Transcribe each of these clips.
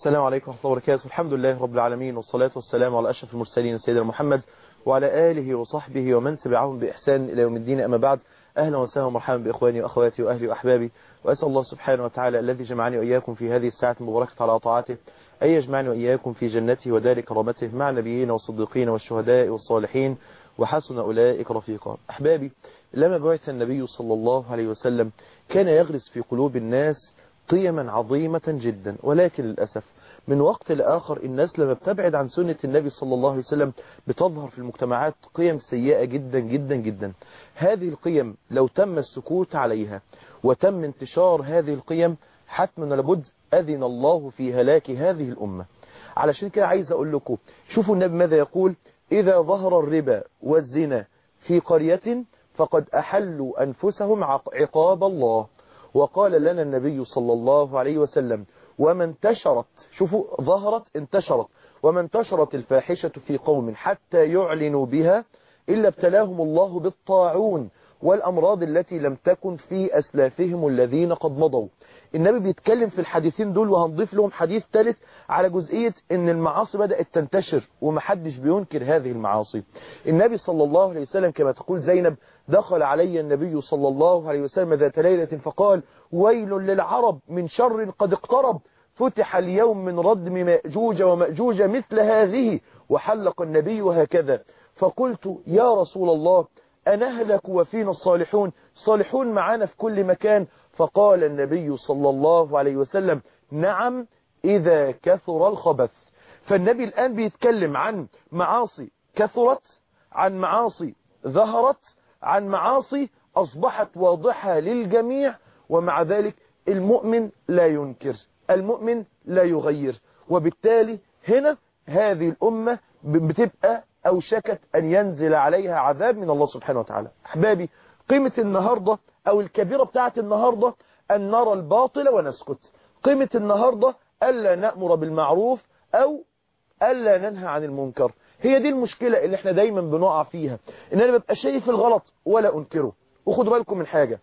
السلام عليكم ورحمة الله وبركاته الحمد لله رب العالمين والصلاة والسلام على أشرف المرسلين سيدنا محمد وعلى آله وصحبه ومن تبعهم بإحسان إلى يوم الدين أما بعد أهلا وسهلا ومرحبا بإخواني وأخواتي وأهلي وأحبابي وأسأل الله سبحانه وتعالى الذي جمعني وإياكم في هذه الساعة المباركة على طاعته أن يجمعني وإياكم في جنته ودار كرامته مع النبيين والصديقين والشهداء والصالحين وحسن أولئك رفيقا أحبابي لما بعث النبي صلى الله عليه وسلم كان يغرس في قلوب الناس قيما عظيمة جدا ولكن للأسف من وقت لآخر الناس لما بتبعد عن سنة النبي صلى الله عليه وسلم بتظهر في المجتمعات قيم سيئة جدا جدا جدا هذه القيم لو تم السكوت عليها وتم انتشار هذه القيم حتما لابد أذن الله في هلاك هذه الأمة علشان كده عايز أقول لكم شوفوا النبي ماذا يقول إذا ظهر الربا والزنا في قرية فقد أحلوا أنفسهم عقاب الله وقال لنا النبي صلى الله عليه وسلم وما انتشرت شوفوا ظهرت انتشرت وما انتشرت الفاحشة في قوم حتى يعلنوا بها إلا ابتلاهم الله بالطاعون والأمراض التي لم تكن في أسلافهم الذين قد مضوا النبي بيتكلم في الحديثين دول وهنضيف لهم حديث ثالث على جزئية ان المعاصي بدأت تنتشر ومحدش بينكر هذه المعاصي النبي صلى الله عليه وسلم كما تقول زينب دخل علي النبي صلى الله عليه وسلم ذات ليلة فقال ويل للعرب من شر قد اقترب فتح اليوم من ردم مأجوج ومأجوج مثل هذه وحلق النبي هكذا فقلت يا رسول الله أنهلك وفينا الصالحون صالحون معانا في كل مكان فقال النبي صلى الله عليه وسلم نعم إذا كثر الخبث فالنبي الآن بيتكلم عن معاصي كثرت عن معاصي ظهرت عن معاصي أصبحت واضحة للجميع ومع ذلك المؤمن لا ينكر المؤمن لا يغير وبالتالي هنا هذه الأمة بتبقى أوشكت أن ينزل عليها عذاب من الله سبحانه وتعالى أحبابي قيمة النهاردة أو الكبيرة بتاعت النهاردة أن نرى الباطل ونسكت قيمة النهاردة ألا نأمر بالمعروف أو ألا ننهى عن المنكر هي دي المشكلة اللي احنا دايما بنقع فيها ان انا ببقى شايف الغلط ولا انكره وخدوا بالكم من حاجة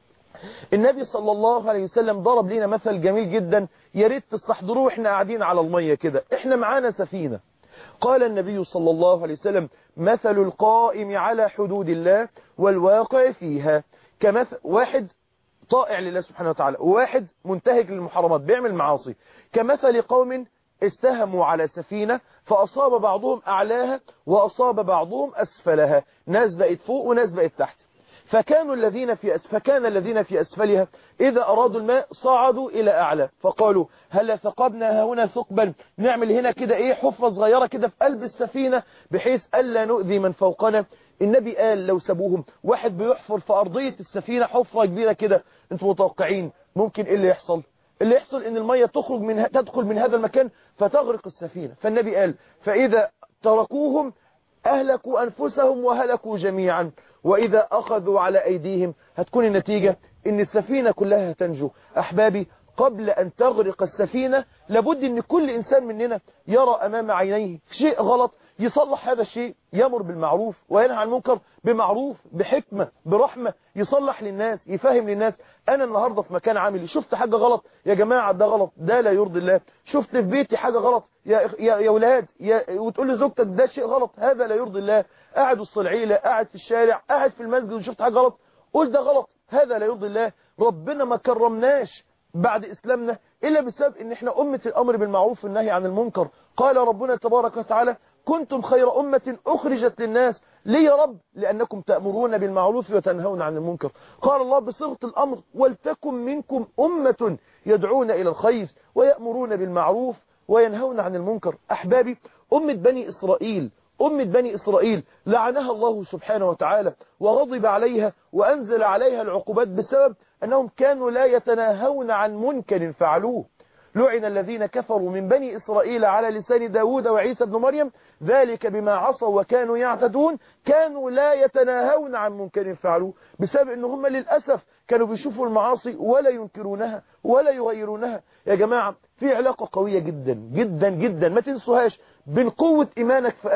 النبي صلى الله عليه وسلم ضرب لنا مثل جميل جدا يا ريت تستحضروه احنا قاعدين على المية كده احنا معانا سفينة قال النبي صلى الله عليه وسلم مثل القائم على حدود الله والواقع فيها كمثل واحد طائع لله سبحانه وتعالى وواحد منتهك للمحرمات بيعمل معاصي كمثل قوم استهموا على سفينة فأصاب بعضهم أعلاها وأصاب بعضهم أسفلها ناس بقت فوق وناس بقت تحت فكانوا الذين في أسف... فكان الذين في أسفلها إذا أرادوا الماء صعدوا إلى أعلى فقالوا هل ثقبنا هنا ثقبا نعمل هنا كده إيه حفرة صغيرة كده في قلب السفينة بحيث ألا نؤذي من فوقنا النبي قال لو سابوهم واحد بيحفر في أرضية السفينة حفرة كبيرة كده انتم متوقعين ممكن إيه اللي يحصل اللي يحصل ان المية تخرج من تدخل من هذا المكان فتغرق السفينة فالنبي قال فإذا تركوهم أهلكوا أنفسهم وهلكوا جميعا وإذا أخذوا على أيديهم هتكون النتيجة ان السفينة كلها تنجو أحبابي قبل أن تغرق السفينة لابد أن كل إنسان مننا يرى أمام عينيه شيء غلط يصلح هذا الشيء يمر بالمعروف وينهى عن المنكر بمعروف بحكمة برحمة يصلح للناس يفهم للناس أنا النهاردة في مكان عاملي شفت حاجة غلط يا جماعة ده غلط ده لا يرضي الله شفت في بيتي حاجة غلط يا يا يا ولاد يا وتقول لزوجتك ده شيء غلط هذا لا يرضي الله قاعد وسط العيلة قاعد في الشارع قاعد في المسجد وشفت حاجة غلط قول ده غلط هذا لا يرضي الله ربنا ما كرمناش بعد إسلامنا إلا بسبب إن إحنا أمة الأمر بالمعروف والنهي عن المنكر قال ربنا تبارك وتعالى كنتم خير أمة أخرجت للناس ليه يا رب لأنكم تأمرون بالمعروف وتنهون عن المنكر قال الله بصيغة الأمر ولتكن منكم أمة يدعون إلى الخير ويأمرون بالمعروف وينهون عن المنكر أحبابي أمة بني إسرائيل أمة بني إسرائيل لعنها الله سبحانه وتعالى وغضب عليها وأنزل عليها العقوبات بسبب أنهم كانوا لا يتناهون عن منكر فعلوه لعن الذين كفروا من بني إسرائيل على لسان داود وعيسى بن مريم ذلك بما عصوا وكانوا يعتدون كانوا لا يتناهون عن منكر فعلوه بسبب أن هم للأسف كانوا بيشوفوا المعاصي ولا ينكرونها ولا يغيرونها يا جماعة في علاقة قوية جدا جدا جدا ما تنسوهاش بين قوة إيمانك في قلبك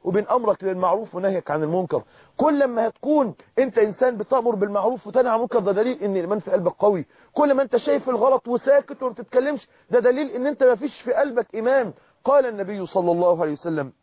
وبين أمرك للمعروف ونهيك عن المنكر كل ما هتكون أنت إنسان بتأمر بالمعروف وتنهى عن المنكر ده دليل إن الإيمان في قلبك قوي كل ما أنت شايف الغلط وساكت وما بتتكلمش ده دليل إن أنت ما فيش في قلبك إيمان قال النبي صلى الله عليه وسلم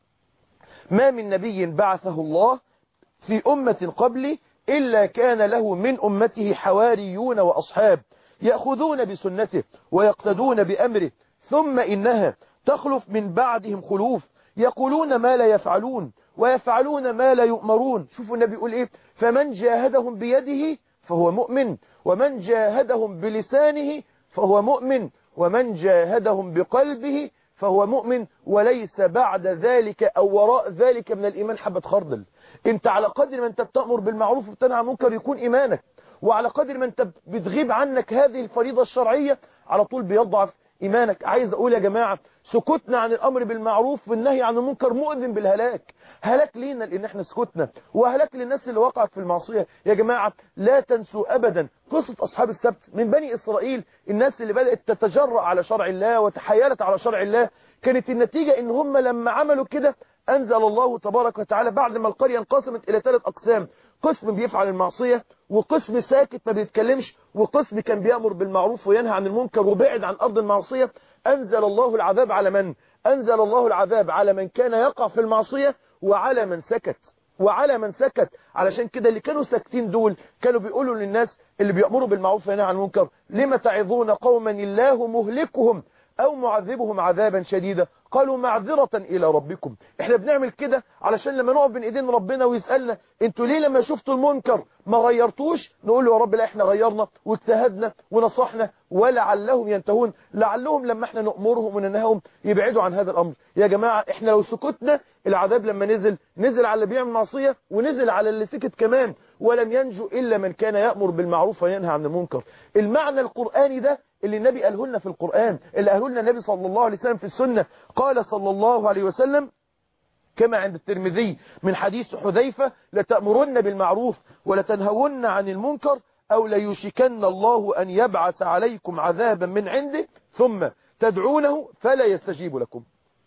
ما من نبي بعثه الله في أمة قبلي إلا كان له من أمته حواريون وأصحاب يأخذون بسنته ويقتدون بأمره ثم إنها تخلف من بعدهم خلوف يقولون ما لا يفعلون ويفعلون ما لا يؤمرون شوفوا النبي يقول إيه فمن جاهدهم بيده فهو مؤمن ومن جاهدهم بلسانه فهو مؤمن ومن جاهدهم بقلبه فهو مؤمن وليس بعد ذلك أو وراء ذلك من الإيمان حبة خردل انت على قدر ما انت بتأمر بالمعروف وبتنهى عن المنكر يكون إيمانك وعلى قدر ما انت بتغيب عنك هذه الفريضة الشرعية على طول بيضعف إيمانك عايز أقول يا جماعة سكوتنا عن الأمر بالمعروف والنهي عن المنكر مؤذن بالهلاك هلاك لينا لأن احنا سكتنا وهلاك للناس اللي وقعت في المعصية يا جماعة لا تنسوا أبدا قصة أصحاب السبت من بني إسرائيل الناس اللي بدأت تتجرأ على شرع الله وتحايلت على شرع الله كانت النتيجة ان هم لما عملوا كده أنزل الله تبارك وتعالى بعد ما القرية انقسمت إلى ثلاث أقسام قسم بيفعل المعصية وقسم ساكت ما بيتكلمش وقسم كان بيأمر بالمعروف وينهى عن المنكر وبعد عن أرض المعصية أنزل الله العذاب على من؟ أنزل الله العذاب على من كان يقع في المعصية وعلى من سكت وعلى من سكت علشان كده اللي كانوا ساكتين دول كانوا بيقولوا للناس اللي بيأمروا بالمعروف وينهى عن المنكر لما تعظون قوما الله مهلكهم أو معذبهم عذابا شديدا قالوا معذرة إلى ربكم احنا بنعمل كده علشان لما نقف بين ايدين ربنا ويسألنا انتوا ليه لما شفتوا المنكر ما غيرتوش نقول له يا رب لا احنا غيرنا واجتهدنا ونصحنا ولعلهم ينتهون لعلهم لما احنا نأمرهم وننهاهم يبعدوا عن هذا الأمر يا جماعة احنا لو سكتنا العذاب لما نزل نزل على اللي بيعمل معصية ونزل على اللي سكت كمان ولم ينجو إلا من كان يأمر بالمعروف وينهى عن المنكر المعنى القرآني ده اللي النبي قاله لنا في القرآن اللي قاله لنا النبي صلى الله عليه وسلم في السنة قال صلى الله عليه وسلم كما عند الترمذي من حديث حذيفة لتأمرن بالمعروف ولتنهون عن المنكر أو ليوشكن الله أن يبعث عليكم عذابا من عنده ثم تدعونه فلا يستجيب لكم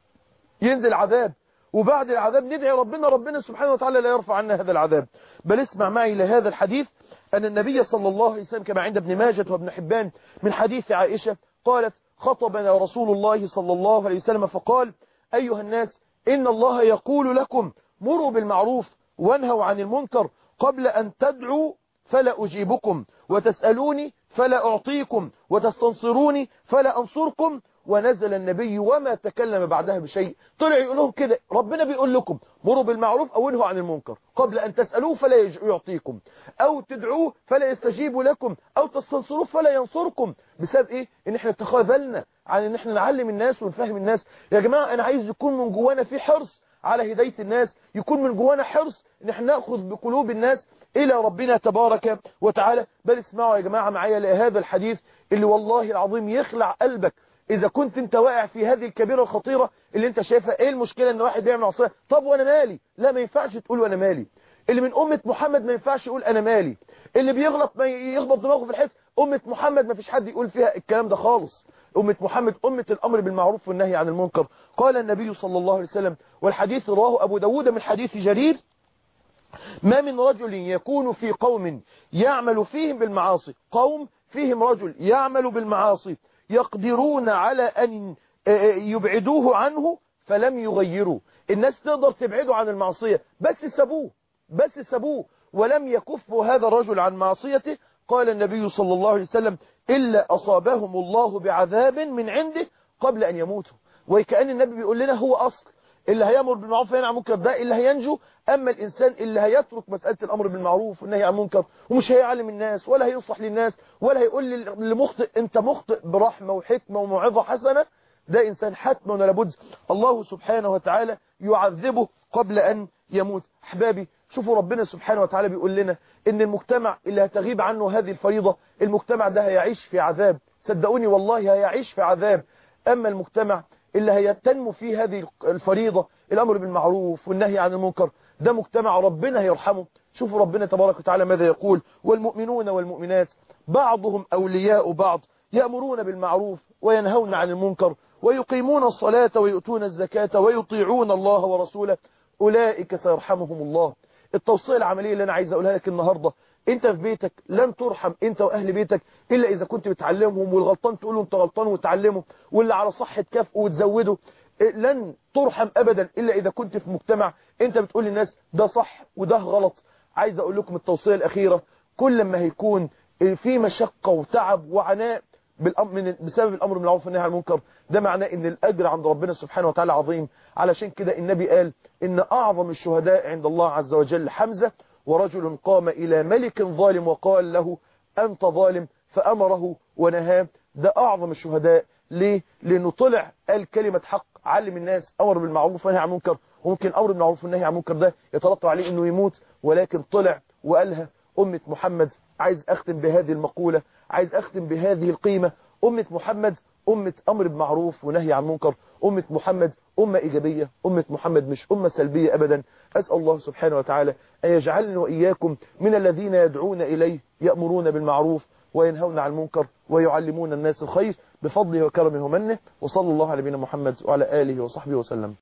ينزل عذاب وبعد العذاب ندعي ربنا ربنا سبحانه وتعالى لا يرفع عنا هذا العذاب بل اسمع معي لهذا الحديث أن النبي صلى الله عليه وسلم كما عند ابن ماجة وابن حبان من حديث عائشة قالت خطبنا رسول الله صلى الله عليه وسلم فقال أيها الناس إن الله يقول لكم مروا بالمعروف وانهوا عن المنكر قبل أن تدعوا فلا أجيبكم وتسألوني فلا أعطيكم وتستنصروني فلا أنصركم ونزل النبي وما تكلم بعدها بشيء طلع يقول لهم كده ربنا بيقول لكم مروا بالمعروف أو انهوا عن المنكر قبل أن تسألوه فلا يعطيكم أو تدعوه فلا يستجيب لكم أو تستنصروه فلا ينصركم بسبب إيه إن إحنا تخاذلنا عن إن إحنا نعلم الناس ونفهم الناس يا جماعة أنا عايز يكون من جوانا في حرص على هداية الناس يكون من جوانا حرص إن إحنا نأخذ بقلوب الناس إلى ربنا تبارك وتعالى بل اسمعوا يا جماعة معايا لهذا الحديث اللي والله العظيم يخلع قلبك إذا كنت أنت واقع في هذه الكبيرة الخطيرة اللي أنت شايفها إيه المشكلة إن واحد بيعمل عصاية طب وأنا مالي لا ما ينفعش تقول وأنا مالي اللي من أمة محمد ما ينفعش يقول أنا مالي اللي بيغلط ما يخبط دماغه في الحس أمة محمد ما فيش حد يقول فيها الكلام ده خالص أمة محمد أمة الأمر بالمعروف والنهي عن المنكر قال النبي صلى الله عليه وسلم والحديث رواه أبو داود من حديث جرير ما من رجل يكون في قوم يعمل فيهم بالمعاصي قوم فيهم رجل يعمل بالمعاصي يقدرون على أن يبعدوه عنه فلم يغيروا الناس تقدر تبعده عن المعصية بس سابوه بس سابوه ولم يكفوا هذا الرجل عن معصيته قال النبي صلى الله عليه وسلم إلا أصابهم الله بعذاب من عنده قبل أن يموتوا وكأن النبي بيقول لنا هو أصل اللي هيأمر بالمعروف وينهى عن المنكر ده اللي هينجو أما الإنسان اللي هيترك مسألة الأمر بالمعروف والنهي عن المنكر ومش هيعلم الناس ولا هينصح للناس ولا هيقول للمخطئ أنت مخطئ برحمة وحكمة وموعظة حسنة ده إنسان حتما ولا بد الله سبحانه وتعالى يعذبه قبل أن يموت أحبابي شوفوا ربنا سبحانه وتعالى بيقول لنا إن المجتمع اللي هتغيب عنه هذه الفريضة المجتمع ده هيعيش في عذاب صدقوني والله هيعيش في عذاب أما المجتمع اللي هيتنمو فيه هذه الفريضة الأمر بالمعروف والنهي عن المنكر ده مجتمع ربنا هيرحمه شوفوا ربنا تبارك وتعالى ماذا يقول والمؤمنون والمؤمنات بعضهم أولياء بعض يأمرون بالمعروف وينهون عن المنكر ويقيمون الصلاة ويؤتون الزكاة ويطيعون الله ورسوله أولئك سيرحمهم الله التوصية العملية اللي أنا عايز أقولها لك النهاردة أنت في بيتك لن ترحم أنت وأهل بيتك إلا إذا كنت بتعلمهم والغلطان تقول له أنت غلطان وتعلمه واللي على صح تكافئه وتزوده لن ترحم أبدا إلا إذا كنت في مجتمع أنت بتقول للناس ده صح وده غلط عايز أقول لكم التوصية الأخيرة كل ما هيكون في مشقة وتعب وعناء بالأمر من بسبب الأمر بالمعروف والنهي عن المنكر ده معناه ان الأجر عند ربنا سبحانه وتعالى عظيم علشان كده النبي قال إن أعظم الشهداء عند الله عز وجل حمزة ورجل قام إلى ملك ظالم وقال له أنت ظالم فأمره ونهاه ده أعظم الشهداء ليه؟ لأنه طلع قال كلمة حق علم الناس أمر بالمعروف والنهي عن المنكر وممكن أمر بالمعروف والنهي عن المنكر ده يترتب عليه أنه يموت ولكن طلع وقالها أمة محمد عايز أختم بهذه المقولة عايز أختم بهذه القيمة أمة محمد أمة أمر بمعروف ونهي عن منكر أمة محمد أمة إيجابية أمة محمد مش أمة سلبية أبدا أسأل الله سبحانه وتعالى أن يجعلني وإياكم من الذين يدعون إليه يأمرون بالمعروف وينهون عن المنكر ويعلمون الناس الخير بفضله وكرمه ومنه وصلى الله على نبينا محمد وعلى آله وصحبه وسلم